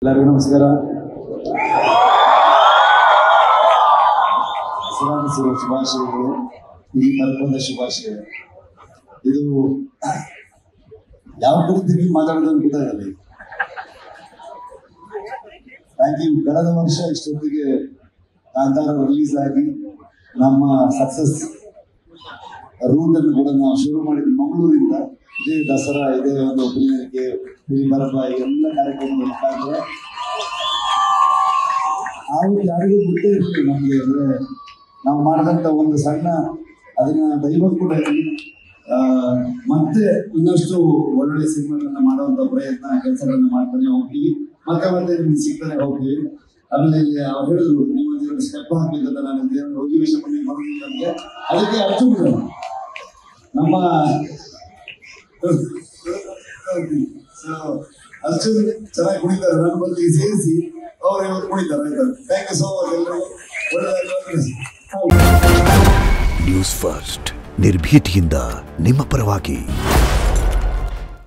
ಎಲ್ಲರಿಗೂ ನಮಸ್ಕಾರ ಶ್ರೀರಾಮಸಿರುವ ಶುಭಾಶಯಗಳು ಈ ಕಾರ್ಯಕ್ರಮದ ಶುಭಾಶಯ ಇದು ಯಾವ ಕಡೆ ತಿರುಗಿ ಮಾತಾಡೋದು ಅಂತ ಗೊತ್ತಾಗಲ್ಲ ಈಗ. ಥ್ಯಾಂಕ್ ಯು ಕಳೆದ ವರ್ಷ ಇಷ್ಟೊತ್ತಿಗೆ ಕಾಂತಾರ ರಿಲೀಸ್ ಆಗಿ ನಮ್ಮ ಸಕ್ಸಸ್ ರೂಟ್ ಅನ್ನು ಕೂಡ ನಾವು ಶುರು ಮಾಡಿದ್ವಿ ಮಂಗಳೂರಿಂದ ಇದೇ ದಸರಾ ಇದೇ ಒಂದು ಪ್ರಿಯರಿಗೆ ಈ ಬರಬ ಎಲ್ಲ ಕಾರ್ಯಕ್ರಮದ ಮುಖಾಂತರ ಆವತ್ತು ಯಾರಿಗೂ ಗೊತ್ತೇ ಇರಲಿಲ್ಲ ನಮಗೆ ಅಂದ್ರೆ ನಾವು ಮಾಡಿದಂತ ಒಂದು ಸಣ್ಣ ಅದನ್ನ ದೈವ ಕೂಡ ಇರ್ಲಿ. ಆ, ಮತ್ತೆ ಇನ್ನಷ್ಟು ಒಳ್ಳೊಳ್ಳೆ ಸಿನಿಮಾಗಳನ್ನ ಮಾಡುವಂತ ಪ್ರಯತ್ನ ಕೆಲಸಗಳನ್ನ ಮಾಡ್ತಾನೆ ಹೋಗ್ತೀವಿ ಮತ್ತೆ ಮತ್ತೆ ನಿಮ್ಗೆ ಸಿಗ್ತಾನೆ ಹೋಗ್ತೀವಿ ಆಮೇಲೆ ಇಲ್ಲಿ ಅವ್ರು ಹೇಳಿದ್ರು ನೀವು ಒಂದು ಸ್ಟೆಪ್ ಹಾಕ್ಬೇಕಂತ ನಾನು ದೇವ್ರ ಹೋಗಿ ವಿಷಯ ಮಾಡಿ ಬರೋದಿಲ್ಲ ನಮಗೆ ಅದಕ್ಕೆ ಅರ್ಜುನ್ ನಮ್ಮ ಸೊ ಅರ್ಜುನ್ ಚೆನ್ನಾಗಿ ಕುಣಿತಾರೆ ನನ್ನ ಬದಲಿಗೆ ಸೇರಿಸಿ ಅವ್ರು ಇವತ್ತು ಕುಣಿತಾರೆ ಆಯ್ತಾ ಥ್ಯಾಂಕ್ ಯು ಸೋ ಮಚ್ ಎಲ್ಲರಿಗೂ ಒಳ್ಳೆಯದಾಗಲಿ ನ್ಯೂಸ್ ಫಸ್ಟ್ ನಿರ್ಭೀತಿಯಿಂದ ನಿಮ್ಮ ಪರವಾಗಿ